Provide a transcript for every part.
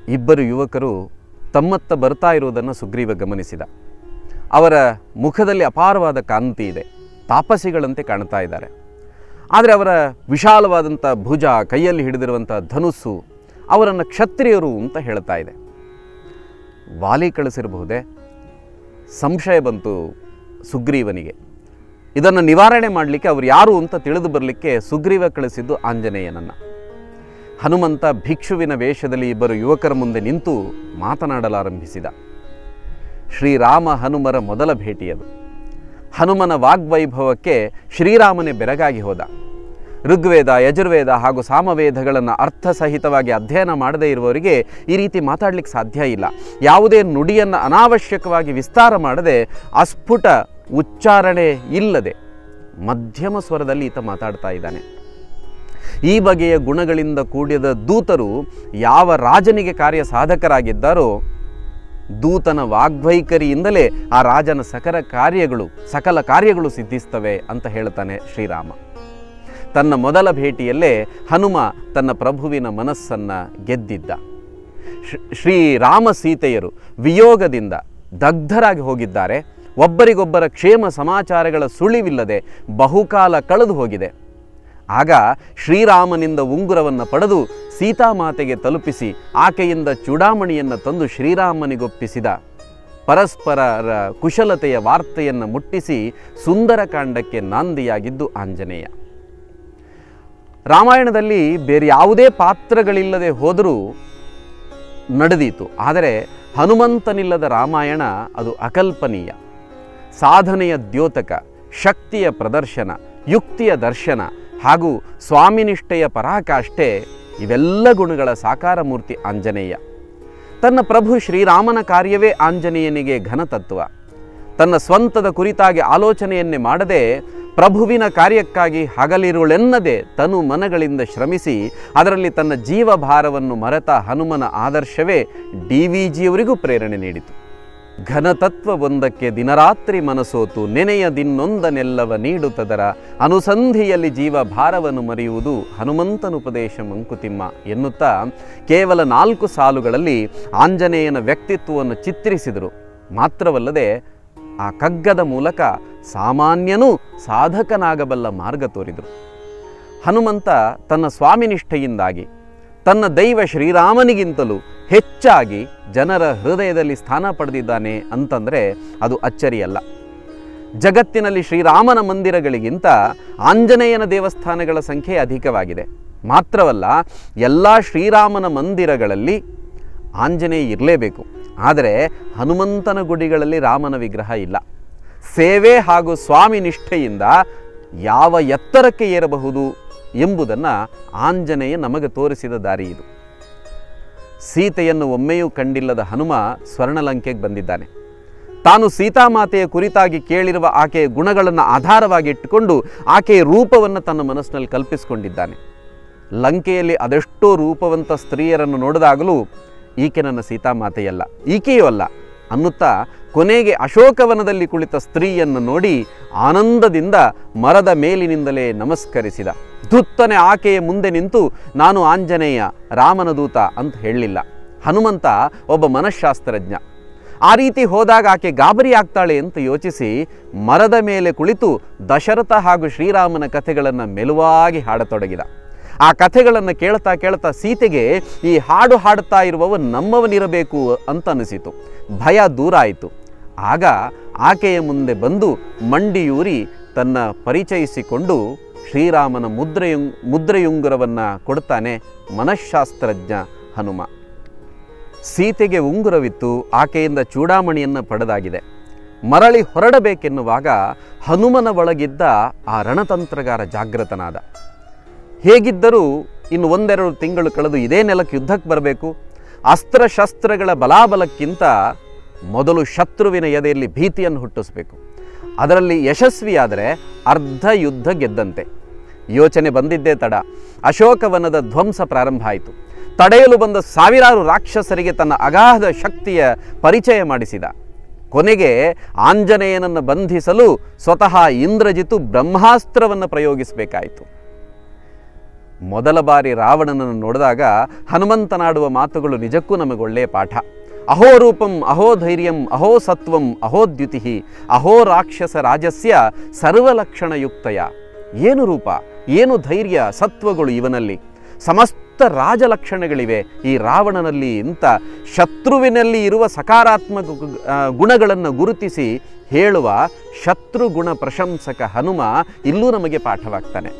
ಇಬ್ಬರು ಯುವಕರು ತಮ್ಮತ್ತ ಬರ್ತಾ ಇರುವುದನ್ನು ಸುಗ್ರೀವ ಗಮನಿಸಿದ ಅವರ ಮುಖದಲ್ಲಿ ಅಪಾರವಾದ ಕಾಂತಿ ಇದೆ ತಾಪಸಿಗಳಂತೆ ಕಾಣ್ತಾ ಇದ್ದಾರೆ ಆದರೆ ಅವರ ವಿಶಾಲವಾದಂಥ ಭುಜ ಕೈಯಲ್ಲಿ ಹಿಡಿದಿರುವಂಥ ಧನುಸ್ಸು ಅವರನ್ನು ಕ್ಷತ್ರಿಯರು ಅಂತ ಹೇಳ್ತಾ ಇದೆ ವಾಲಿ ಕಳಿಸಿರಬಹುದೇ ಸಂಶಯ ಬಂತು ಸುಗ್ರೀವನಿಗೆ ಇದನ್ನು ನಿವಾರಣೆ ಮಾಡಲಿಕ್ಕೆ ಅವರು ಯಾರು ಅಂತ ತಿಳಿದು ಬರಲಿಕ್ಕೆ ಸುಗ್ರೀವ ಕಳಿಸಿದ್ದು ಆಂಜನೇಯನನ್ನು ಹನುಮಂತ ಭಿಕ್ಷುವಿನ ವೇಷದಲ್ಲಿ ಇಬ್ಬರು ಯುವಕರ ಮುಂದೆ ನಿಂತು ಮಾತನಾಡಲಾರಂಭಿಸಿದ ಶ್ರೀರಾಮ ಹನುಮರ ಮೊದಲ ಭೇಟಿಯದು ಹನುಮನ ವಾಗ್ವೈಭವಕ್ಕೆ ಶ್ರೀರಾಮನೇ ಬೆರಗಾಗಿ ಹೋದ ಋಗ್ವೇದ ಯಜುರ್ವೇದ ಹಾಗೂ ಸಾಮವೇದಗಳನ್ನು ಅರ್ಥಸಹಿತವಾಗಿ ಅಧ್ಯಯನ ಮಾಡದೇ ಇರುವವರಿಗೆ ಈ ರೀತಿ ಮಾತಾಡಲಿಕ್ಕೆ ಸಾಧ್ಯ ಇಲ್ಲ ಯಾವುದೇ ನುಡಿಯನ್ನು ಅನಾವಶ್ಯಕವಾಗಿ ವಿಸ್ತಾರ ಮಾಡದೆ ಅಸ್ಫುಟ ಉಚ್ಚಾರಣೆ ಇಲ್ಲದೆ ಮಧ್ಯಮ ಸ್ವರದಲ್ಲಿ ಈತ ಮಾತಾಡ್ತಾ ಇದ್ದಾನೆ ಈ ಬಗೆಯ ಗುಣಗಳಿಂದ ಕೂಡಿದ ದೂತರು ಯಾವ ರಾಜನಿಗೆ ಕಾರ್ಯ ಸಾಧಕರಾಗಿದ್ದಾರೋ ದೂತನ ವಾಗ್ವೈಖರಿಯಿಂದಲೇ ಆ ರಾಜನ ಸಕಲ ಕಾರ್ಯಗಳು ಸಕಲ ಕಾರ್ಯಗಳು ಸಿದ್ಧಿಸ್ತವೆ ಅಂತ ಹೇಳ್ತಾನೆ ಶ್ರೀರಾಮ ತನ್ನ ಮೊದಲ ಭೇಟಿಯಲ್ಲೇ ಹನುಮ ತನ್ನ ಪ್ರಭುವಿನ ಮನಸ್ಸನ್ನು ಗೆದ್ದಿದ್ದ ಶ್ರೀ- ಶ್ರೀರಾಮ ಸೀತೆಯರು ವಿಯೋಗದಿಂದ ದಗ್ಧರಾಗಿ ಹೋಗಿದ್ದಾರೆ ಒಬ್ಬರಿಗೊಬ್ಬರ ಕ್ಷೇಮ ಸಮಾಚಾರಗಳ ಸುಳಿವಿಲ್ಲದೆ ಬಹುಕಾಲ ಕಳೆದು ಹೋಗಿದೆ ಆಗ ಶ್ರೀರಾಮನಿಂದ ಉಂಗುರವನ್ನು ಪಡೆದು ಸೀತಾಮಾತೆಗೆ ತಲುಪಿಸಿ ಆಕೆಯಿಂದ ಚೂಡಾಮಣಿಯನ್ನು ತಂದು ಶ್ರೀರಾಮನಿಗೊಪ್ಪಿಸಿದ ಪರಸ್ಪರರ ಕುಶಲತೆಯ ವಾರ್ತೆಯನ್ನು ಮುಟ್ಟಿಸಿ ಸುಂದರಕಾಂಡಕ್ಕೆ ನಾಂದಿಯಾಗಿದ್ದು ಆಂಜನೇಯ ರಾಮಾಯಣದಲ್ಲಿ ಬೇರೆ ಯಾವುದೇ ಪಾತ್ರಗಳಿಲ್ಲದೆ ಹೋದರೂ ನಡೆದೀತು ಆದರೆ ಹನುಮಂತನಿಲ್ಲದ ರಾಮಾಯಣ ಅದು ಅಕಲ್ಪನೀಯ ಸಾಧನೆಯ ದ್ಯೋತಕ ಶಕ್ತಿಯ ಪ್ರದರ್ಶನ ಯುಕ್ತಿಯ ದರ್ಶನ ಹಾಗೂ ಸ್ವಾಮಿನಿಷ್ಠೆಯ ಪರಾಕಾಷ್ಠೆ ಇವೆಲ್ಲ ಗುಣಗಳ ಸಾಕಾರ ಮೂರ್ತಿ ಆಂಜನೇಯ ತನ್ನ ಪ್ರಭು ಶ್ರೀರಾಮನ ಕಾರ್ಯವೇ ಆಂಜನೇಯನಿಗೆ ಘನತತ್ವ ತನ್ನ ಸ್ವಂತದ ಕುರಿತಾಗಿ ಆಲೋಚನೆಯನ್ನೇ ಮಾಡದೆ ಪ್ರಭುವಿನ ಕಾರ್ಯಕ್ಕಾಗಿ ಹಗಲಿರುಳೆನ್ನದೆ ತನು ಮನಗಳಿಂದ ಶ್ರಮಿಸಿ ಅದರಲ್ಲಿ ತನ್ನ ಜೀವಭಾರವನ್ನು ಮರೆತ ಹನುಮನ ಆದರ್ಶವೇ ಡಿ ವಿ ಜಿಯವರಿಗೂ ಪ್ರೇರಣೆ ನೀಡಿತು ಘನತತ್ವವೊಂದಕ್ಕೆ ದಿನರಾತ್ರಿ ಮನಸೋತು ನೆನೆಯದಿನ್ನೊಂದನೆಲ್ಲವ ನೀಡುತ್ತದರ ಅನುಸಂಧಿಯಲ್ಲಿ ಜೀವ ಭಾರವನ್ನು ಮರೆಯುವುದು ಹನುಮಂತನುಪದೇಶ ಮಂಕುತಿಮ್ಮ ಎನ್ನುತ್ತಾ ಕೇವಲ ನಾಲ್ಕು ಸಾಲುಗಳಲ್ಲಿ ಆಂಜನೇಯನ ವ್ಯಕ್ತಿತ್ವವನ್ನು ಚಿತ್ರಿಸಿದರು ಮಾತ್ರವಲ್ಲದೆ ಆ ಕಗ್ಗದ ಮೂಲಕ ಸಾಮಾನ್ಯನೂ ಸಾಧಕನಾಗಬಲ್ಲ ಮಾರ್ಗ ತೋರಿದರು ಹನುಮಂತ ತನ್ನ ಸ್ವಾಮಿನಿಷ್ಠೆಯಿಂದಾಗಿ ತನ್ನ ದೈವ ಶ್ರೀರಾಮನಿಗಿಂತಲೂ ಹೆಚ್ಚಾಗಿ ಜನರ ಹೃದಯದಲ್ಲಿ ಸ್ಥಾನ ಪಡೆದಿದ್ದಾನೆ ಅಂತಂದರೆ ಅದು ಅಚ್ಚರಿಯಲ್ಲ ಜಗತ್ತಿನಲ್ಲಿ ಶ್ರೀರಾಮನ ಮಂದಿರಗಳಿಗಿಂತ ಆಂಜನೇಯನ ದೇವಸ್ಥಾನಗಳ ಸಂಖ್ಯೆ ಅಧಿಕವಾಗಿದೆ ಮಾತ್ರವಲ್ಲ ಎಲ್ಲ ಶ್ರೀರಾಮನ ಮಂದಿರಗಳಲ್ಲಿ ಆಂಜನೇಯ ಇರಲೇಬೇಕು ಆದರೆ ಹನುಮಂತನ ಗುಡಿಗಳಲ್ಲಿ ರಾಮನ ವಿಗ್ರಹ ಇಲ್ಲ ಸೇವೆ ಹಾಗೂ ಸ್ವಾಮಿ ನಿಷ್ಠೆಯಿಂದ ಯಾವ ಎತ್ತರಕ್ಕೆ ಏರಬಹುದು ಎಂಬುದನ್ನು ಆಂಜನೇಯ ನಮಗೆ ತೋರಿಸಿದ ದಾರಿ ಇದು ಸೀತೆಯನ್ನು ಒಮ್ಮೆಯೂ ಕಂಡಿಲ್ಲದ ಹನುಮ ಸ್ವರ್ಣಲಂಕೆಗೆ ಬಂದಿದ್ದಾನೆ ತಾನು ಸೀತಾಮಾತೆಯ ಕುರಿತಾಗಿ ಕೇಳಿರುವ ಆಕೆಯ ಗುಣಗಳನ್ನು ಆಧಾರವಾಗಿ ಇಟ್ಟುಕೊಂಡು ಆಕೆಯ ರೂಪವನ್ನು ತನ್ನ ಮನಸ್ಸಿನಲ್ಲಿ ಕಲ್ಪಿಸಿಕೊಂಡಿದ್ದಾನೆ ಲಂಕೆಯಲ್ಲಿ ಅದೆಷ್ಟೋ ರೂಪವಂತ ಸ್ತ್ರೀಯರನ್ನು ನೋಡಿದಾಗಲೂ ಈಕೆ ನನ್ನ ಸೀತಾಮಾತೆಯಲ್ಲ ಈಕೆಯೂ ಅಲ್ಲ ಅನ್ನುತ್ತಾ ಕೊನೆಗೆ ಅಶೋಕವನದಲ್ಲಿ ಕುಳಿತ ಸ್ತ್ರೀಯನ್ನು ನೋಡಿ ಆನಂದದಿಂದ ಮರದ ಮೇಲಿನಿಂದಲೇ ನಮಸ್ಕರಿಸಿದ ಧುತ್ತನೆ ಆಕೆಯ ಮುಂದೆ ನಿಂತು ನಾನು ಆಂಜನೇಯ ರಾಮನ ದೂತ ಅಂತ ಹೇಳಲಿಲ್ಲ ಹನುಮಂತ ಒಬ್ಬ ಮನಃಶಾಸ್ತ್ರಜ್ಞ ಆ ರೀತಿ ಹೋದಾಗ ಆಕೆ ಗಾಬರಿ ಆಗ್ತಾಳೆ ಅಂತ ಯೋಚಿಸಿ ಮರದ ಮೇಲೆ ಕುಳಿತು ದಶರಥ ಹಾಗೂ ಶ್ರೀರಾಮನ ಕಥೆಗಳನ್ನು ಮೆಲುವಾಗಿ ಹಾಡತೊಡಗಿದ ಆ ಕಥೆಗಳನ್ನು ಕೇಳ್ತಾ ಕೇಳ್ತಾ ಸೀತೆಗೆ ಈ ಹಾಡು ಹಾಡುತ್ತಾ ಇರುವವ ನಮ್ಮವನಿರಬೇಕು ಅಂತ ಅನಿಸಿತು ಭಯ ದೂರ ಆಯಿತು ಆಗ ಆಕೆಯ ಮುಂದೆ ಬಂದು ಮಂಡಿಯೂರಿ ತನ್ನ ಪರಿಚಯಿಸಿಕೊಂಡು ಶ್ರೀರಾಮನ ಮುದ್ರೆಯುಂಗ್ ಮುದ್ರೆಯುಂಗುರವನ್ನು ಕೊಡ್ತಾನೆ ಮನಃಶಾಸ್ತ್ರಜ್ಞ ಹನುಮ ಸೀತೆಗೆ ಉಂಗುರವಿತ್ತು ಆಕೆಯಿಂದ ಚೂಡಾಮಣಿಯನ್ನು ಪಡೆದಾಗಿದೆ ಮರಳಿ ಹೊರಡಬೇಕೆನ್ನುವಾಗ ಹನುಮನ ಒಳಗಿದ್ದ ಆ ರಣತಂತ್ರಗಾರ ಜಾಗೃತನಾದ ಹೇಗಿದ್ದರೂ ಇನ್ನು ಒಂದೆರಡು ತಿಂಗಳು ಕಳೆದು ಇದೇ ನೆಲಕ್ಕೆ ಯುದ್ಧಕ್ಕೆ ಬರಬೇಕು ಅಸ್ತ್ರಶಸ್ತ್ರಗಳ ಬಲಾಬಲಕ್ಕಿಂತ ಮೊದಲು ಶತ್ರುವಿನ ಎದೆಯಲ್ಲಿ ಭೀತಿಯನ್ನು ಹುಟ್ಟಿಸಬೇಕು ಅದರಲ್ಲಿ ಯಶಸ್ವಿಯಾದರೆ ಅರ್ಧ ಯುದ್ಧ ಗೆದ್ದಂತೆ ಯೋಚನೆ ಬಂದಿದ್ದೇ ತಡ ಅಶೋಕವನದ ಧ್ವಂಸ ಪ್ರಾರಂಭ ಆಯಿತು ತಡೆಯಲು ಬಂದ ಸಾವಿರಾರು ರಾಕ್ಷಸರಿಗೆ ತನ್ನ ಅಗಾಧ ಶಕ್ತಿಯ ಪರಿಚಯ ಮಾಡಿಸಿದ ಕೊನೆಗೆ ಆಂಜನೇಯನನ್ನು ಬಂಧಿಸಲು ಸ್ವತಃ ಇಂದ್ರಜಿತು ಬ್ರಹ್ಮಾಸ್ತ್ರವನ್ನು ಪ್ರಯೋಗಿಸಬೇಕಾಯಿತು ಮೊದಲ ಬಾರಿ ರಾವಣನನ್ನು ನೋಡಿದಾಗ ಹನುಮಂತನಾಡುವ ಮಾತುಗಳು ನಿಜಕ್ಕೂ ನಮಗೆ ಒಳ್ಳೆಯ ಪಾಠ ಅಹೋ ರೂಪಂ ಅಹೋ ಧೈರ್ಯಂ ಅಹೋ ಸತ್ವಂ ಅಹೋ ದ್ಯುತಿ ಅಹೋ ರಾಕ್ಷಸ ರಾಜಸ್ಯ ಸರ್ವಲಕ್ಷಣಯುಕ್ತಯ ಏನು ರೂಪ ಏನು ಧೈರ್ಯ ಸತ್ವಗಳು ಇವನಲ್ಲಿ ಸಮಸ್ತ ರಾಜಲಕ್ಷಣಗಳಿವೆ ಈ ರಾವಣನಲ್ಲಿ ಇಂಥ ಶತ್ರುವಿನಲ್ಲಿ ಇರುವ ಸಕಾರಾತ್ಮಕ ಗುಣಗಳನ್ನು ಗುರುತಿಸಿ ಹೇಳುವ ಶತ್ರುಗುಣ ಪ್ರಶಂಸಕ ಹನುಮ ಇಲ್ಲೂ ನಮಗೆ ಪಾಠವಾಗ್ತಾನೆ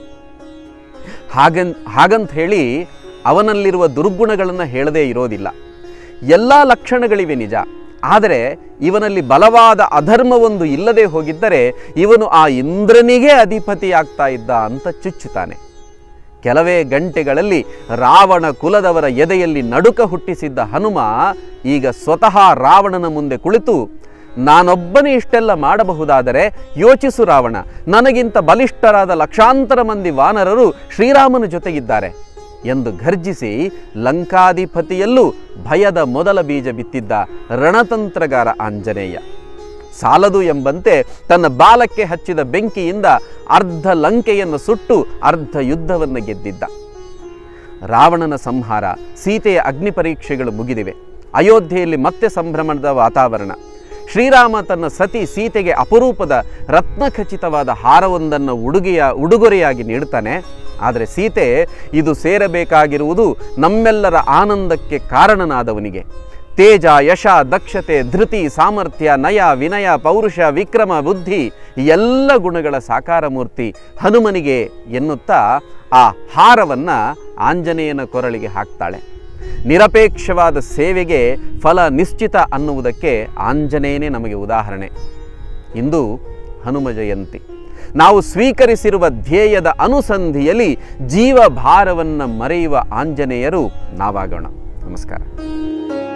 ಹಾಗನ್ ಹಾಗಂತ ಹೇಳಿ ಅವನಲ್ಲಿರುವ ದುರ್ಗುಣಗಳನ್ನು ಹೇಳದೇ ಇರೋದಿಲ್ಲ ಎಲ್ಲ ಲಕ್ಷಣಗಳಿವೆ ನಿಜ ಆದರೆ ಇವನಲ್ಲಿ ಬಲವಾದ ಅಧರ್ಮವೊಂದು ಇಲ್ಲದೆ ಹೋಗಿದ್ದರೆ ಇವನು ಆ ಇಂದ್ರನಿಗೆ ಅಧಿಪತಿಯಾಗ್ತಾ ಇದ್ದ ಅಂತ ಚುಚ್ಚುತ್ತಾನೆ ಕೆಲವೇ ಗಂಟೆಗಳಲ್ಲಿ ರಾವಣ ಕುಲದವರ ಎದೆಯಲ್ಲಿ ನಡುಕ ಹುಟ್ಟಿಸಿದ್ದ ಹನುಮ ಈಗ ಸ್ವತಃ ರಾವಣನ ಮುಂದೆ ಕುಳಿತು ನಾನೊಬ್ಬನೇ ಇಷ್ಟೆಲ್ಲ ಮಾಡಬಹುದಾದರೆ ಯೋಚಿಸು ರಾವಣ ನನಗಿಂತ ಬಲಿಷ್ಠರಾದ ಲಕ್ಷಾಂತರ ಮಂದಿ ವಾನರರು ಶ್ರೀರಾಮನ ಜೊತೆಗಿದ್ದಾರೆ ಎಂದು ಘರ್ಜಿಸಿ ಲಂಕಾಧಿಪತಿಯಲ್ಲೂ ಭಯದ ಮೊದಲ ಬೀಜ ಬಿತ್ತಿದ್ದ ರಣತಂತ್ರಗಾರ ಆಂಜನೇಯ ಸಾಲದು ಎಂಬಂತೆ ತನ್ನ ಬಾಲಕ್ಕೆ ಹಚ್ಚಿದ ಬೆಂಕಿಯಿಂದ ಅರ್ಧ ಲಂಕೆಯನ್ನು ಸುಟ್ಟು ಅರ್ಧ ಯುದ್ಧವನ್ನು ಗೆದ್ದಿದ್ದ ರಾವಣನ ಸಂಹಾರ ಸೀತೆಯ ಅಗ್ನಿ ಪರೀಕ್ಷೆಗಳು ಮುಗಿದಿವೆ ಅಯೋಧ್ಯೆಯಲ್ಲಿ ಮತ್ತೆ ಸಂಭ್ರಮದ ವಾತಾವರಣ ಶ್ರೀರಾಮ ತನ್ನ ಸತಿ ಸೀತೆಗೆ ಅಪರೂಪದ ರತ್ನಖಚಿತವಾದ ಹಾರವೊಂದನ್ನು ಉಡುಗೆಯ ಉಡುಗೊರೆಯಾಗಿ ನೀಡುತ್ತಾನೆ ಆದರೆ ಸೀತೆ ಇದು ಸೇರಬೇಕಾಗಿರುವುದು ನಮ್ಮೆಲ್ಲರ ಆನಂದಕ್ಕೆ ಕಾರಣನಾದವನಿಗೆ ತೇಜ ಯಶ ದಕ್ಷತೆ ಧೃತಿ ಸಾಮರ್ಥ್ಯ ನಯ ವಿನಯ ಪೌರುಷ ವಿಕ್ರಮ ಬುದ್ಧಿ ಈ ಎಲ್ಲ ಗುಣಗಳ ಸಾಕಾರ ಮೂರ್ತಿ ಹನುಮನಿಗೆ ಎನ್ನುತ್ತಾ ಆ ಹಾರವನ್ನು ಆಂಜನೇಯನ ಕೊರಳಿಗೆ ಹಾಕ್ತಾಳೆ ನಿರಪೇಕ್ಷವಾದ ಸೇವೆಗೆ ಫಲ ನಿಶ್ಚಿತ ಅನ್ನುವುದಕ್ಕೆ ಆಂಜನೇಯನೇ ನಮಗೆ ಉದಾಹರಣೆ ಇಂದು ಹನುಮ ಜಯಂತಿ ನಾವು ಸ್ವೀಕರಿಸಿರುವ ಧ್ಯೇಯದ ಅನುಸಂಧಿಯಲ್ಲಿ ಜೀವ ಭಾರವನ್ನು ಮರೆಯುವ ಆಂಜನೇಯರು ನಾವಾಗೋಣ ನಮಸ್ಕಾರ